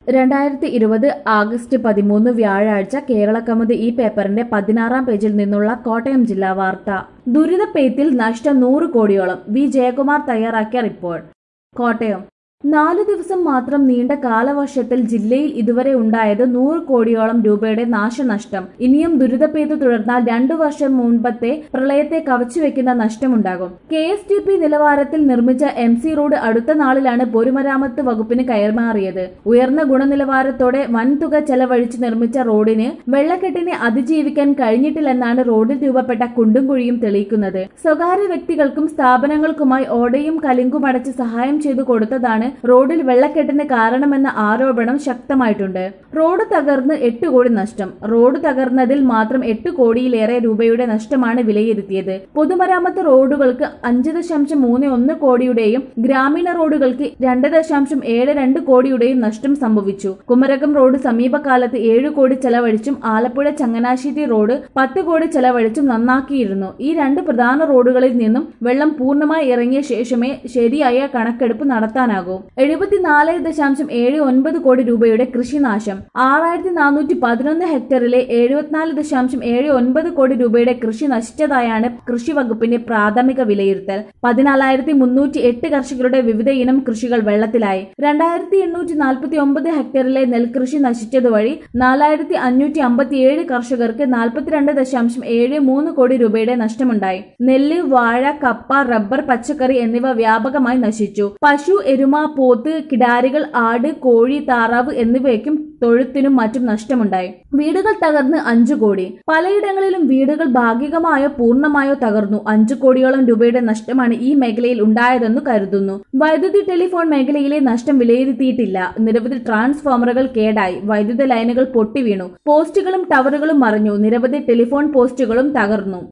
രണ്ടായിരത്തി ഇരുപത് ആഗസ്റ്റ് പതിമൂന്ന് വ്യാഴാഴ്ച കേരള കൗമുദി ഈ പേപ്പറിന്റെ പതിനാറാം പേജിൽ നിന്നുള്ള കോട്ടയം ജില്ലാ വാർത്ത ദുരിതപ്പെയ്ത്തിൽ നഷ്ടം നൂറ് കോടിയോളം വി ജയകുമാർ തയ്യാറാക്കിയ റിപ്പോർട്ട് കോട്ടയം നാലു ദിവസം മാത്രം നീണ്ട കാലവർഷത്തിൽ ജില്ലയിൽ ഇതുവരെ ഉണ്ടായത് നൂറ് കോടിയോളം രൂപയുടെ നാശനഷ്ടം ഇനിയും ദുരിതപ്പെയ്തു തുടർന്നാൽ രണ്ടു വർഷം മുൻപത്തെ പ്രളയത്തെ കവച്ചുവെക്കുന്ന നഷ്ടമുണ്ടാകും കെ എസ് ടി പി നിലവാരത്തിൽ നിർമ്മിച്ച എം സി റോഡ് അടുത്ത നാളിലാണ് പൊതുമരാമത്ത് വകുപ്പിന് കൈമാറിയത് ഉയർന്ന ഗുണനിലവാരത്തോടെ വൻതുക ചെലവഴിച്ച് നിർമ്മിച്ച റോഡിന് വെള്ളക്കെട്ടിനെ അതിജീവിക്കാൻ കഴിഞ്ഞിട്ടില്ലെന്നാണ് റോഡിൽ രൂപപ്പെട്ട കുണ്ടും കുഴിയും തെളിയിക്കുന്നത് സ്വകാര്യ വ്യക്തികൾക്കും സ്ഥാപനങ്ങൾക്കുമായി ഓടയും കലിങ്കും അടച്ച് സഹായം ചെയ്തു കൊടുത്തതാണ് റോഡിൽ വെള്ളക്കെട്ടിന് കാരണമെന്ന ആരോപണം ശക്തമായിട്ടുണ്ട് റോഡ് തകർന്ന് എട്ട് കോടി നഷ്ടം റോഡ് തകർന്നതിൽ മാത്രം എട്ട് കോടിയിലേറെ രൂപയുടെ നഷ്ടമാണ് വിലയിരുത്തിയത് പൊതുമരാമത്ത് റോഡുകൾക്ക് അഞ്ച് ദശാംശം മൂന്ന് ഒന്ന് കോടിയുടെയും ഗ്രാമീണ റോഡുകൾക്ക് രണ്ട് ദശാംശം ഏഴ് രണ്ട് കോടിയുടെയും നഷ്ടം സംഭവിച്ചു കുമരകം റോഡ് സമീപകാലത്ത് ഏഴ് കോടി ചെലവഴിച്ചും ആലപ്പുഴ ചങ്ങനാശ്ശേരി റോഡ് പത്ത് കോടി ചെലവഴിച്ചും നന്നാക്കിയിരുന്നു ഈ രണ്ട് പ്രധാന റോഡുകളിൽ നിന്നും വെള്ളം പൂർണ്ണമായി ഇറങ്ങിയ ശേഷമേ ശരിയായ കണക്കെടുപ്പ് നടത്താനാകൂ എഴുപത്തിനാല് ദശാംശം ഏഴ് ഒൻപത് കോടി രൂപയുടെ കൃഷിനാശം ആറായിരത്തി നാനൂറ്റി പതിനൊന്ന് ഹെക്ടറിലെ എഴുപത്തിനാല് ദശാംശം ഏഴ് ഒൻപത് കോടി രൂപയുടെ കൃഷി നശിച്ചതായാണ് കൃഷി വകുപ്പിന്റെ പ്രാഥമിക വിലയിരുത്തൽ പതിനാലായിരത്തി മുന്നൂറ്റി എട്ട് കർഷകരുടെ വിവിധ ഇനം കൃഷികൾ വെള്ളത്തിലായി രണ്ടായിരത്തി എണ്ണൂറ്റി നാൽപ്പത്തി ഒമ്പത് ഹെക്ടറിലെ നെൽകൃഷി നശിച്ചതുവഴി നാലായിരത്തി അഞ്ഞൂറ്റി അമ്പത്തിയേഴ് കർഷകർക്ക് നാൽപ്പത്തിരണ്ട് ദശാംശം ഏഴ് മൂന്ന് കോടി രൂപയുടെ നഷ്ടമുണ്ടായി നെല്ല് വാഴ കപ്പ റബ്ബർ പച്ചക്കറി എന്നിവ വ്യാപകമായി നശിച്ചു പശു എരുമ പോത്ത് കിടാരികൾ ആട് കോഴി താറാവ് എന്നിവയ്ക്കും തൊഴുത്തിനും മറ്റും നഷ്ടമുണ്ടായി വീടുകൾ തകർന്ന് അഞ്ചു കോടി പലയിടങ്ങളിലും വീടുകൾ ഭാഗികമായോ പൂർണ്ണമായോ തകർന്നു അഞ്ചു കോടിയോളം രൂപയുടെ നഷ്ടമാണ് ഈ മേഖലയിൽ ഉണ്ടായതെന്ന് കരുതുന്നു വൈദ്യുതി ടെലിഫോൺ മേഖലയിലെ നഷ്ടം വിലയിരുത്തിയിട്ടില്ല നിരവധി ട്രാൻസ്ഫോമറുകൾ കേടായി വൈദ്യുത ലൈനുകൾ പൊട്ടിവീണു പോസ്റ്റുകളും ടവറുകളും മറിഞ്ഞു നിരവധി ടെലിഫോൺ പോസ്റ്റുകളും തകർന്നു